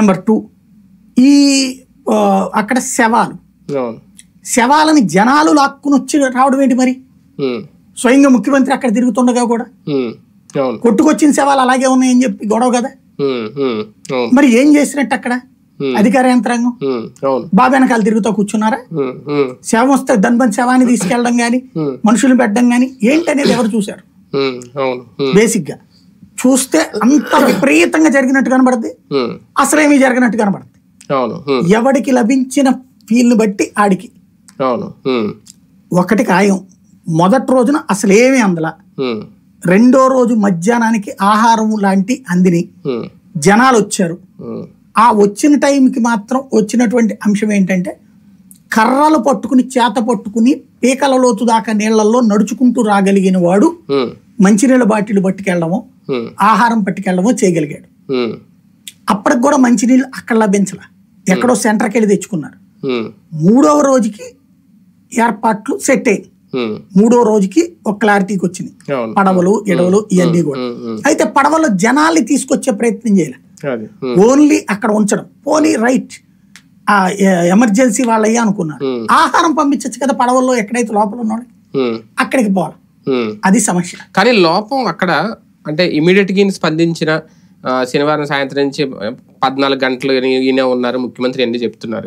Number two ఈ ఆ, అక్కడ శవాలు అవును శవాలని జనాలు లాక్కుని వచ్చి రావడం ఏంటి మరి ఉమ్, స్వయంగా ముఖ్యమంత్రి అక్కడ తిరుగుతుండగా కూడా ఉమ్, అవును కొట్టుకొచ్చిన శవాలు అలాగే ఉన్నాయని చెప్పి గొడవ కదా ఉమ్, ఉమ్, అవును మరి ఏం చేసినట్టు అక్కడ Hmm. అధికార యంత్రాంగం ఉమ్, అవును బాబు వెనకాల తిరుగుతూ కూర్చున్నారా ఉమ్, ఉమ్, శవం వస్తే దన్బంద్ శవాన్ని తీసుకెళ్ళడం కానీ Hmm. మనుషులు పెట్టడం కానీ ఏంటనేది ఎవరు చూశారు ఉమ్, అవును ఉమ్, బేసిక్ గా చూస్తే అంత విపరీతంగా జరిగినట్టు కనబడుద్ది ఉమ్, అసలేమీ జరగనట్టు కనబడుద్ది అవును ఉమ్, ఎవడికి లభించిన ఫీల్ని బట్టి ఆడికి అవును ఉమ్, ఒకటి ఖాయం మొదటి రోజున అసలు ఏమీ అందల ఉమ్, రెండో రోజు మధ్యాహ్నానికి ఆహారం లాంటి అందిని ఉమ్, జనాలు వచ్చారు ఉమ్, ఆ వచ్చిన టైంకి మాత్రం వచ్చినటువంటి అంశం ఏంటంటే కర్రలు పట్టుకుని చేత పట్టుకుని పీకల లోతు దాకా నీళ్లలో నడుచుకుంటూ రాగలిగిన వాడు ఉమ్, మంచినీళ్ళ బాటిల్ పట్టుకెళ్ళడమో ఉమ్, ఆహారం పట్టుకెళ్ళడమో చేయగలిగాడు ఉమ్, అప్పటికి కూడా మంచినీళ్ళు అక్కడ లభించల ఎక్కడో సెంటర్కి వెళ్ళి తెచ్చుకున్నారు ఉమ్, మూడవ రోజుకి ఏర్పాట్లు సెట్ అయ్యి ఉమ్, మూడో రోజుకి ఒక క్లారిటీకి వచ్చింది అవును పడవలు ఎడవలు ఇవన్నీ కూడా ఉమ్, ఉమ్, అయితే పడవలో జనాల్ని తీసుకొచ్చే ప్రయత్నం చేయాలి అది ఉమ్, ఓన్లీ అక్కడ ఉంచడం పోనీ రైట్ ఆ ఎ- ఎమర్జెన్సీ వాళ్ళయ్యా అనుకున్నారు Hmm. ఆహారం పంపించచ్చు కదా పడవల్లో ఎక్కడైతే లోపల ఉన్నాడు ఉమ్, అక్కడికి పోవాలి ఉమ్. అది సమస్య కానీ లోపం అక్కడ అంటే ఇమీడియట్ గా ఈయన స్పందించిన ఆ, శనివారం సాయంత్రం నుంచి ఆ, పద్నాలుగు గంటలు ఈయన- ఈయన ఉన్నారు ముఖ్యమంత్రి అన్ని చెప్తున్నారు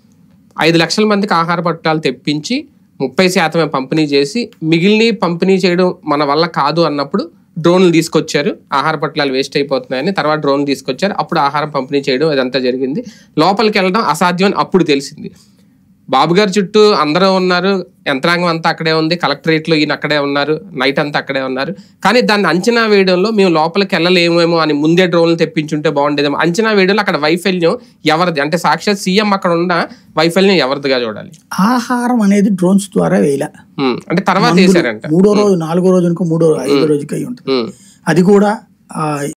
ఐదు లక్షల మందికి ఆహార పట్టాలు తెప్పించి ముప్పై శాతమే పంపిణీ చేసి మిగిలిన పంపిణీ చేయడం మన వల్ల కాదు అన్నప్పుడు డ్రోన్లు తీసుకొచ్చారు ఆహార పట్లాలు వేస్ట్ అయిపోతున్నాయని తర్వాత డ్రోన్ తీసుకొచ్చారు అప్పుడు ఆహారం పంపిణీ చేయడం ఇదంతా జరిగింది లోపలికి వెళ్ళడం అసాధ్యం అని అప్పుడు తెలిసింది బాబు గారి చుట్టూ అందరూ ఉన్నారు యంత్రాంగం అంతా అక్కడే ఉంది కలెక్టరేట్ లో ఈయన అక్కడే ఉన్నారు నైట్ అంతా అక్కడే ఉన్నారు కానీ దాన్ని అంచనా వేయడంలో మేము లోపలికి వెళ్ళలేమేమో అని ముందే డ్రోన్లు తెప్పించుంటే బాగుండేదేమో అంచనా వేయడంలో అక్కడ వైఫల్యం ఎవరిది అంటే సాక్షాత్ సీఎం అక్కడ ఉన్న వైఫల్యం ఎవరిదిగా చూడాలి ఆహారం అనేది డ్రోన్స్ ద్వారా వేయలే ఉమ్, అంటే తర్వాత వేసారంట మూడో రోజు నాలుగో రోజునికో మూడో ఐదో రోజుకి అయి ఉంటుంది ఉమ్, అది కూడా ఆ,